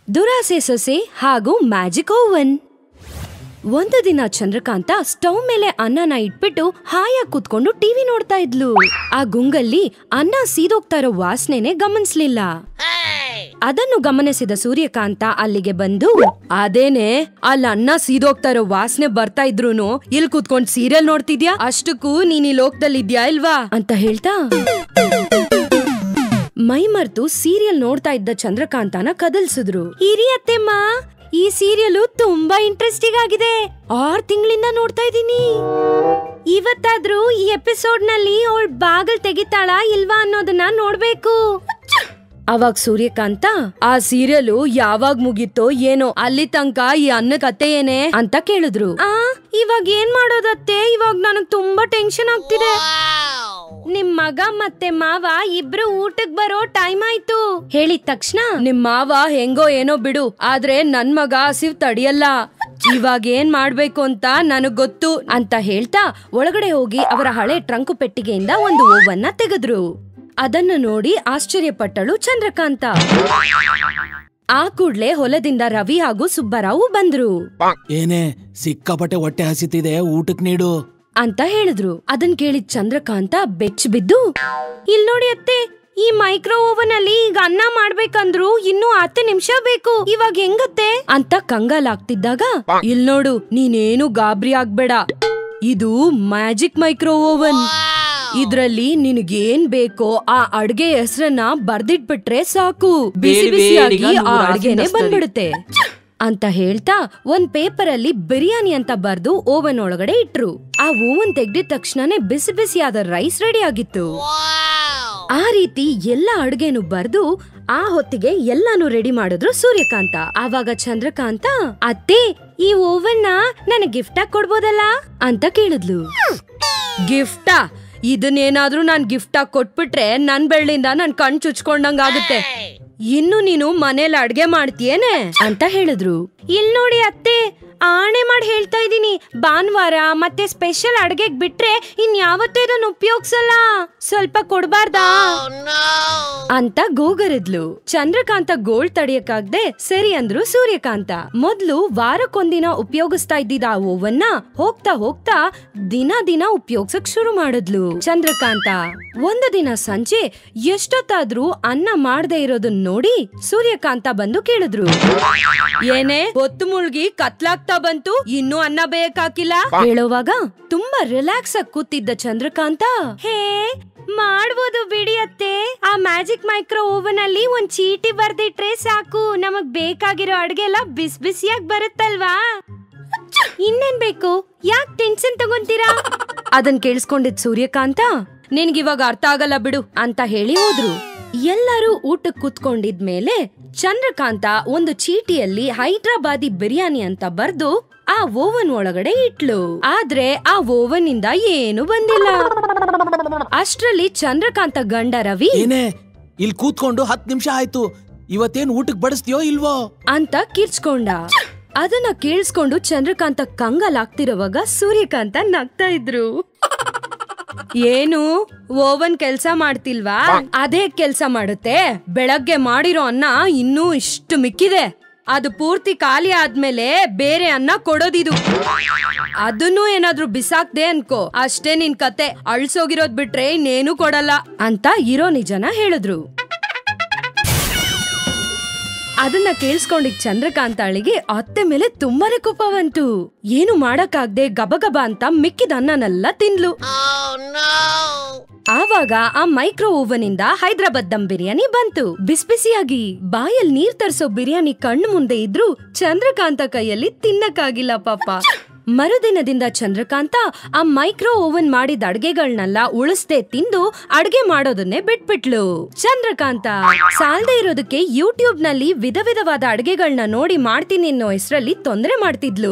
ದುರಾಸೆ ಸೊಸೆ ಹಾಗೂ ಮ್ಯಾಜಿಕ್ ಓವನ್ ಒಂದು ದಿನ ಚಂದ್ರಕಾಂತ ಸ್ಟವ್ ಮೇಲೆ ಅನ್ನನ ಇಟ್ಬಿಟ್ಟು ಹಾಯಾಗಿ ಕೂತ್ಕೊಂಡು ಟಿವಿ ನೋಡ್ತಾ ಇದ್ಲು ಆ ಗುಂಗಲ್ಲಿ ಅನ್ನ ಸೀದೋಗ್ತಾ ಇರೋ ವಾಸನೆನೆ ಗಮನಿಸ್ಲಿಲ್ಲ ಅದನ್ನು ಗಮನಿಸಿದ ಸೂರ್ಯಕಾಂತ ಅಲ್ಲಿಗೆ ಬಂದು ಅದೇನೆ ಅಲ್ಲಿ ಅನ್ನ ಸೀದೋಗ್ತಾ ಇರೋ ವಾಸನೆ ಬರ್ತಾ ಇದ್ರೂನು ಇಲ್ಲಿ ಕೂತ್ಕೊಂಡ್ ಸೀರಿಯಲ್ ನೋಡ್ತಿದ್ಯಾ ಅಷ್ಟಕ್ಕೂ ನೀನ್ ಈ ಲೋಕದಲ್ಲಿ ಇದ್ಯಾ ಇಲ್ವಾ ಅಂತ ಹೇಳ್ತಾ ಮೈ ಮರ್ತು ಸೀರಿಯಲ್ ನೋಡ್ತಾ ಇದ್ದ ಚಂದ್ರಕಾಂತನ ಕದಲ್ಸಿದ್ರು ಹಿರಿ ಅತ್ತೆಮ್ಮ ಈ ಸೀರಿಯಲ್ ತುಂಬಾ ಇಂಟ್ರೆಸ್ಟಿಂಗ್ ಆಗಿದೆ ಆರ್ ತಿಂಗಳಿಂದ ನೋಡ್ತಾ ಇದ್ದೀನಿ ಇವತ್ತಾದ್ರೂ ಈ ಎಪಿಸೋಡ್ ನಲ್ಲಿ ಅವಳ ಬಾಗಲ್ ತೆಗಿತಾಳ ಇಲ್ವಾ ಅನ್ನೋದನ್ನ ನೋಡ್ಬೇಕು ಅವಾಗ ಸೂರ್ಯಕಾಂತ ಆ ಸೀರಿಯಲ್ ಯಾವಾಗ ಮುಗೀತೋ ಏನೋ ಅಲ್ಲಿ ತನಕ ಈ ಅನ್ನ ಕತೆ ಏನೇ ಅಂತ ಕೇಳಿದ್ರು ಆ ಇವಾಗ ಏನ್ ಮಾಡೋದತ್ತೆ ಇವಾಗ ನನಗ್ ತುಂಬಾ ಟೆನ್ಷನ್ ಆಗ್ತಿದೆ ನಿಮ್ ಮಗ ಮತ್ತೆ ಮಾವ ಇಬ್ರು ಊಟಕ್ ಬರೋ ಟೈಮ್ ಆಯ್ತು ಹೇಳಿದ ತಕ್ಷಣ ನಿಮ್ ಮಾವ ಹೆಂಗೋ ಏನೋ ಬಿಡು ಆದ್ರೆ ನನ್ ಮಗ ಹಸಿವ್ ತಡಿಯಲ್ಲ ಇವಾಗ ಏನ್ ಮಾಡ್ಬೇಕು ಅಂತ ನನಗ್ ಗೊತ್ತು ಅಂತ ಹೇಳ್ತಾ ಒಳಗಡೆ ಹೋಗಿ ಅವರ ಹಳೆ ಟ್ರಂಕು ಪೆಟ್ಟಿಗೆಯಿಂದ ಒಂದು ಓವನ್ನ ತೆಗೆದ್ರು ಅದನ್ನು ನೋಡಿ ಆಶ್ಚರ್ಯಪಟ್ಟಳು ಚಂದ್ರಕಾಂತ ಆ ಕೂಡ್ಲೆ ಹೊಲದಿಂದ ರವಿ ಹಾಗೂ ಸುಬ್ಬರಾವು ಬಂದ್ರು ಏನೇ ಸಿಕ್ಕಾಪಟ್ಟೆ ಹೊಟ್ಟೆ ಹಸಿತಿದೆ ಊಟಕ್ ನೀಡು ಅಂತ ಹೇಳಿದ್ರು ಅದನ್ ಕೇಳಿದ್ ಚಂದ್ರಕಾಂತ ಬೆಚ್ಚ ಬಿದ್ದು ಇಲ್ ನೋಡಿ ಅತ್ತೆ ಈ ಮೈಕ್ರೋ ಓವನ್ ಅಲ್ಲಿ ಈಗ ಅನ್ನ ಮಾಡ್ಬೇಕಂದ್ರು ಇನ್ನು ಹತ್ತು ನಿಮಿಷ ಬೇಕು ಇವಾಗ ಹೆಂಗತ್ತೆ ಅಂತ ಕಂಗಾಲಾಗ್ತಿದ್ದಾಗ ಇಲ್ ನೋಡು ನೀನೇನು ಗಾಬರಿ ಆಗ್ಬೇಡ ಇದು ಮ್ಯಾಜಿಕ್ ಮೈಕ್ರೋ ಓವನ್ ಇದ್ರಲ್ಲಿ ನಿನಗೇನ್ ಬೇಕೋ ಆ ಅಡ್ಗೆ ಹೆಸರನ್ನ ಬರ್ದಿಟ್ಬಿಟ್ರೆ ಸಾಕು ಬಿಸಿ ಬೇರೆ ಬಿಸಿಯಾಗಿ ಬೇರೆಗ ಆ ನೂರಾರು ಅಡ್ಗೆನೆ ಸಿಂಗಸ್ತರಿ. ಬಂದ್ಬಿಡುತ್ತೆ ಅಂತ ಹೇಳ್ತಾ ಒಂದ್ ಪೇಪರ್ ಅಲ್ಲಿ ಬಿರಿಯಾನಿ ಅಂತ ಬರ್ದು ಓವನ್ ಒಳಗಡೆ ಇಟ್ರು ಆ ಓವನ್ ತೆಗ್ದಿದ ತಕ್ಷಣನೇ ಬಿಸಿ ಬಿಸಿಯಾದ ರೈಸ್ ರೆಡಿ ಆಗಿತ್ತು ಆ ರೀತಿ ಎಲ್ಲ ಅಡ್ಗೆನು ಬರ್ದು ಆ ಹೊತ್ತಿಗೆ ಎಲ್ಲಾನು ರೆಡಿ ಮಾಡಿದ್ರು ಸೂರ್ಯಕಾಂತ ಆವಾಗ ಚಂದ್ರಕಾಂತ ಅತ್ತೆ ಈ ಓವನ್ ನ ನನಗೆ ಗಿಫ್ಟ್ ಆಗಿ ಕೊಡ್ಬೋದಲ್ಲ ಅಂತ ಕೇಳಿದ್ಲು ಗಿಫ್ಟಾ ಇದನ್ನೇನಾದ್ರೂ ನಾನ್ ಗಿಫ್ಟ್ ಆಗಿ ಕೊಟ್ಬಿಟ್ರೆ ನನ್ ಬೆಳ್ಳಿಂದ ನನ್ ಕಣ್ ಚುಚ್ಕೊಂಡಂಗ್ ಆಗುತ್ತೆ ಇನ್ನು ನೀನು ಮನೇಲಿ ಅಡ್ಗೆ ಮಾಡ್ತೀಯೇನೆ ಅಂತ ಹೇಳಿದ್ರು ಇಲ್ ನೋಡಿ ಅತ್ತೆ ಆಣೆ ಮಾಡಿ ಹೇಳ್ತಾ ಇದೀನಿ ಭಾನುವಾರ ಮತ್ತೆ ಸ್ಪೆಷಲ್ ಅಡ್ಗೆಗ್ ಬಿಟ್ರೆ ಇನ್ ಯಾವತ್ತೂ ಇದನ್ನ ಉಪಯೋಗ್ಸಲ್ಲ ಸ್ವಲ್ಪ ಕೊಡ್ಬಾರ್ದಾ ಅಂತ ಗೋಗರಿದ್ಲು ಚಂದ್ರಕಾಂತ ಗೋಳ್ ತಡಿಯಕ್ಕಾಗ್ದೆ ಸರಿ ಅಂದ್ರು ಸೂರ್ಯಕಾಂತ ಮೊದ್ಲು ವಾರಕ್ಕೊಂದಿನ ಉಪಯೋಗಿಸ್ತಾ ಇದ್ದಿದ್ದ ಆ ಓವನ್ನ ಹೋಗ್ತಾ ಹೋಗ್ತಾ ದಿನ ದಿನ ಉಪಯೋಗ್ಸಕ್ ಶುರು ಮಾಡಿದ್ಲು ಚಂದ್ರಕಾಂತ ಒಂದು ದಿನ ಸಂಜೆ ಎಷ್ಟೊತ್ತಾದ್ರೂ ಅನ್ನ ಮಾಡದೆ ಇರೋದನ್ನ ನೋಡಿ ಸೂರ್ಯಕಾಂತ ಬಂದು ಕೇಳಿದ್ರು ಏನೇ ಹೊತ್ತು ಮುಳ್ಗಿ ಕತ್ಲಾಗ್ತಾ ಬಂತು ಇನ್ನೂ ಅನ್ನ ಬೇಯಕ್ಕಾಕಿಲ್ಲ ಹೇಳೋವಾಗ ತುಂಬಾ ರಿಲ್ಯಾಕ್ಸ್ ಆಗಿ ಕೂತಿದ್ದ ಚಂದ್ರಕಾಂತ ಹೇ ಮಾಡ್ಬೋದು ಬಿಡಿ ಅತ್ತೆ ಆ ಮ್ಯಾಜಿಕ್ ಮೈಕ್ರೋ ಓವನ್ ಅಲ್ಲಿ ಒಂದ್ ಚೀಟಿ ಬರ್ದಿಟ್ರೆ ಸಾಕು ನಮಗ್ ಬೇಕಾಗಿರೋ ಅಡ್ಗೆ ಎಲ್ಲ ಬಿಸಿ ಬಿಸಿಯಾಗಿ ಬರುತ್ತಲ್ವಾ ಇನ್ನೇನ್ ಬೇಕು ಯಾಕ್ ಟೆನ್ಷನ್ ತಗೊಂತೀರಾ ಅದನ್ ಕೇಳಿಸ್ಕೊಂಡಿದ್ ಸೂರ್ಯಕಾಂತ ನಿನ್ಗಿವಾಗ ಅರ್ಥ ಆಗಲ್ಲ ಬಿಡು ಅಂತ ಹೇಳಿ ಹೋದ್ರು ಎಲ್ಲರೂ ಊಟಕ್ ಕೂತ್ಕೊಂಡಿದ್ಮೇಲೆ ಚಂದ್ರಕಾಂತ ಒಂದು ಚೀಟಿಯಲ್ಲಿ ಹೈದ್ರಾಬಾದಿ ಬಿರಿಯಾನಿ ಅಂತ ಬರ್ದು ಆ ಓವನ್ ಒಳಗಡೆ ಇಟ್ಲು ಆದ್ರೆ ಆ ಓವನ್ ಇಂದ ಏನು ಬಂದಿಲ್ಲ ಅಷ್ಟ್ರಲ್ಲಿ ಚಂದ್ರಕಾಂತ ಗಂಡ ರವಿ ಏನೇ ಇಲ್ಲಿ ಕೂತ್ಕೊಂಡು ಹತ್ ನಿಮಿಷ ಆಯ್ತು ಇವತ್ತೇನ್ ಊಟಕ್ ಬಡಿಸ್ತೀಯೋ ಇಲ್ವೋ ಅಂತ ಕಿರ್ಚ್ಕೊಂಡ ಅದನ್ನ ಕೇಳಿಸ್ಕೊಂಡು ಚಂದ್ರಕಾಂತ ಕಂಗಲಾಗ್ತಿರುವಾಗ ಸೂರ್ಯಕಾಂತ ನಗ್ತಾ ಇದ್ರು ಏನು ಓವನ್ ಕೆಲ್ಸ ಮಾಡ್ತಿಲ್ವಾ ಅದೇ ಕೆಲ್ಸ ಮಾಡುತ್ತೆ ಬೆಳಗ್ಗೆ ಮಾಡಿರೋ ಅನ್ನ ಇನ್ನೂ ಇಷ್ಟು ಮಿಕ್ಕಿದೆ ಅದು ಪೂರ್ತಿ ಖಾಲಿ ಆದ್ಮೇಲೆ ಬೇರೆ ಅನ್ನ ಕೊಡೋದಿದು ಅದನ್ನು ಏನಾದ್ರೂ ಬಿಸಾಕ್ದೆ ಅನ್ಕೋ ಅಷ್ಟೇ ನಿನ್ ಕತೆ ಅಳ್ಸೋಗಿರೋದ್ ಬಿಟ್ರೆ ಇನ್ನೇನು ಕೊಡಲ್ಲ ಅಂತ ಇರೋ ನಿಜನ ಹೇಳಿದ್ರು ಅದನ್ನ ಕೇಳಿಸ್ಕೊಂಡಿದ್ ಚಂದ್ರಕಾಂತಾಳಿಗೆ ಅತ್ತೆ ಮೇಲೆ ತುಂಬಾನೇ ಕೋಪ ಬಂತು ಏನು ಮಾಡಕ್ಕಾಗ್ದೆ ಗಬಗಬ ಅಂತ ಮಿಕ್ಕಿದ ಅನ್ನನೆಲ್ಲ ತಿನ್ಲು ಆವಾಗ ಆ ಮೈಕ್ರೋ ಓವನ್ ಇಂದ ಹೈದ್ರಾಬಾದ್ ದಮ್ ಬಿರಿಯಾನಿ ಬಂತು ಬಿಸಿ ಬಿಸಿಯಾಗಿ ಬಾಯಲ್ಲಿ ನೀರ್ ತರ್ಸೋ ಬಿರಿಯಾನಿ ಕಣ್ಣು ಮುಂದೆ ಇದ್ರು ಚಂದ್ರಕಾಂತ ಕೈಯಲ್ಲಿ ತಿನ್ನಕ್ಕಾಗಿಲ್ಲ ಪಾಪ ಮರುದಿನದಿಂದ ಚಂದ್ರಕಾಂತ ಆ ಮೈಕ್ರೋ ಓವನ್ ಮಾಡಿದ ಅಡ್ಗೆಗಳನ್ನೆಲ್ಲ ಉಳಿಸ್ದೆ ತಿಂದು ಅಡ್ಗೆ ಮಾಡೋದನ್ನೇ ಬಿಟ್ಬಿಟ್ಲು ಚಂದ್ರಕಾಂತ ಸಾಲ್ದೇ ಇರೋದಕ್ಕೆ ಯೂಟ್ಯೂಬ್ ನಲ್ಲಿ ವಿಧ ವಿಧವಾದ ಅಡ್ಗೆಗಳನ್ನ ನೋಡಿ ಮಾಡ್ತೀನಿ ಅನ್ನೋ ಹೆಸರಲ್ಲಿ ತೊಂದರೆ ಮಾಡ್ತಿದ್ಲು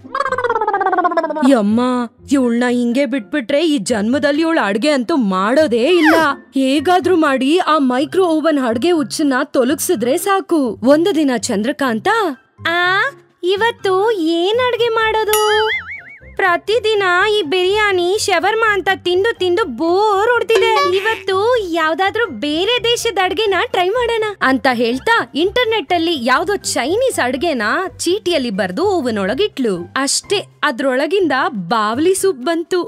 ಯಮ್ಮ ಇವಳನ್ನ ಹಿಂಗೆ ಬಿಟ್ಬಿಟ್ರೆ ಈ ಜನ್ಮದಲ್ಲಿ ಇವಳು ಅಡ್ಗೆ ಅಂತೂ ಮಾಡೋದೇ ಇಲ್ಲ ಹೇಗಾದ್ರೂ ಮಾಡಿ ಆ ಮೈಕ್ರೋ ಓವನ್ ಅಡ್ಗೆ ಹುಚ್ಚನ್ನ ತೊಲಗ್ಸಿದ್ರೆ ಸಾಕು ಒಂದು ದಿನ ಚಂದ್ರಕಾಂತ ಆ ಇವತ್ತು ಏನ್ ಅಡ್ಗೆ ಮಾಡೋದು ಪ್ರತಿದಿನ ಈ ಬಿರಿಯಾನಿ ಶವರ್ಮಾ ಅಂತ ತಿಂದು ತಿಂದು ಬೋರ್ ಹೊಡ್ತಿದೆ ಇವತ್ತು ಯಾವ್ದಾದ್ರೂ ಬೇರೆ ದೇಶದ ಅಡ್ಗೆನ ಟ್ರೈ ಮಾಡೋಣ ಅಂತ ಹೇಳ್ತಾ ಇಂಟರ್ನೆಟ್ ಅಲ್ಲಿ ಯಾವ್ದೋ ಚೈನೀಸ್ ಅಡ್ಗೆನ ಚೀಟಿಯಲ್ಲಿ ಬರ್ದು ಓವನ್ ಒಳಗಿಟ್ಲು ಅಷ್ಟೇ ಅದ್ರೊಳಗಿಂದ ಬಾವ್ಲಿ ಸೂಪ್ ಬಂತು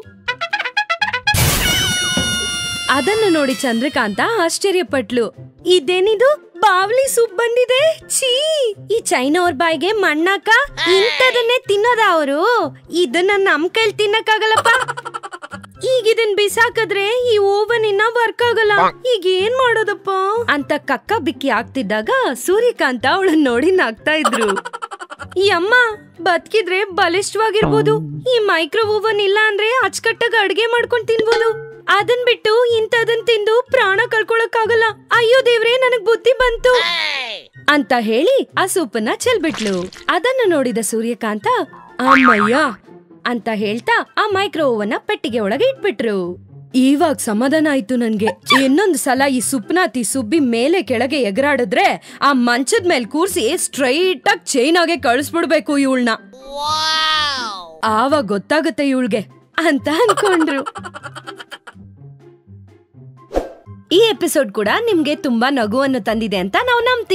ಅದನ್ನು ನೋಡಿ ಚಂದ್ರಕಾಂತ ಆಶ್ಚರ್ಯಪಟ್ಲು ಇದೇನಿದು ಬಾವ್ಲಿ ಸೂಪ್ ಬಂದಿದೆ ಛೀ ಈ ಚೈನಾ ಅವ್ರ ಬಾಯಿಗೆ ಮಣ್ಣಾಕ ಇಂಥದನ್ನೇ ತಿನ್ನೋದ ಅವರು ಇದನ್ನ ನಮ್ ಕೈಲಿ ತಿನ್ನಕ್ಕಾಗಲ್ಲಪ್ಪ ಈಗ ಇದನ್ ಬಿಸಾಕದ್ರೆ ಈ ಓವನ್ ಇನ್ನ ವರ್ಕ್ ಆಗಲ್ಲ ಈಗ ಏನ್ ಮಾಡೋದಪ್ಪ ಅಂತ ಕಕ್ಕ ಬಿಕ್ಕಿ ಆಗ್ತಿದ್ದಾಗ ಸೂರ್ಯಕಾಂತ ಅವಳನ್ನ ನೋಡಿ ನಗ್ತಾ ಇದ್ರು ಈ ಅಮ್ಮ ಬದುಕಿದ್ರೆ ಬಲಿಷ್ಠವಾಗಿರ್ಬೋದು ಈ ಮೈಕ್ರೋ ಓವನ್ ಇಲ್ಲ ಅಂದ್ರೆ ಅಚ್ಚಕಟ್ಟಾಗ ಅಡ್ಗೆ ಮಾಡ್ಕೊಂಡ್ ತಿನ್ಬೋದು ಅದನ್ ಬಿಟ್ಟು ಇಂಥದನ್ ತಿಂದು ಪ್ರಾಣ ಕಳ್ಕೊಳಕ್ಕಾಗಲ್ಲ ಅಯ್ಯೋ ದೇವ್ರೆ ನನಗ್ ಬುದ್ಧಿ ಬಂತು ಅಂತ ಹೇಳಿ ಆ ಸೂಪನ್ನ ಚೆಲ್ಬಿಟ್ಲು ಅದನ್ನು ನೋಡಿದ ಸೂರ್ಯಕಾಂತ ಅಮ್ಮಯ್ಯ ಅಂತ ಹೇಳ್ತಾ ಆ ಮೈಕ್ರೋ ಓವನ್ನ ಪೆಟ್ಟಿಗೆ ಒಳಗೆ ಇಟ್ಬಿಟ್ರು ಇವಾಗ ಸಮಾಧಾನ ಆಯ್ತು ನನ್ಗೆ ಇನ್ನೊಂದು ಸಲ ಈ ಸುಪ್ನಾತಿ ಸುಬ್ಬಿ ಮೇಲೆ ಕೆಳಗೆ ಎಗರಾಡಿದ್ರೆ ಆ ಮಂಚದ ಮೇಲೆ ಕೂರ್ಸಿ ಸ್ಟ್ರೈಟ್ ಆಗಿ ಚೈನ್ ಆಗಿ ಕಳಿಸ್ಬಿಡ್ಬೇಕು ಇವಳನ್ನ ಆವಾಗ ಗೊತ್ತಾಗುತ್ತೆ ಇವಳ್ಗೆ ಅಂತ ಅನ್ಕೊಂಡ್ರು ಈ ಎಪಿಸೋಡ್ ಕೂಡ ನಿಮ್ಗೆ ತುಂಬಾ ನಗುವನ್ನು ತಂದಿದೆ ಅಂತ ನಾವು ನಂಬ್ತೀವಿ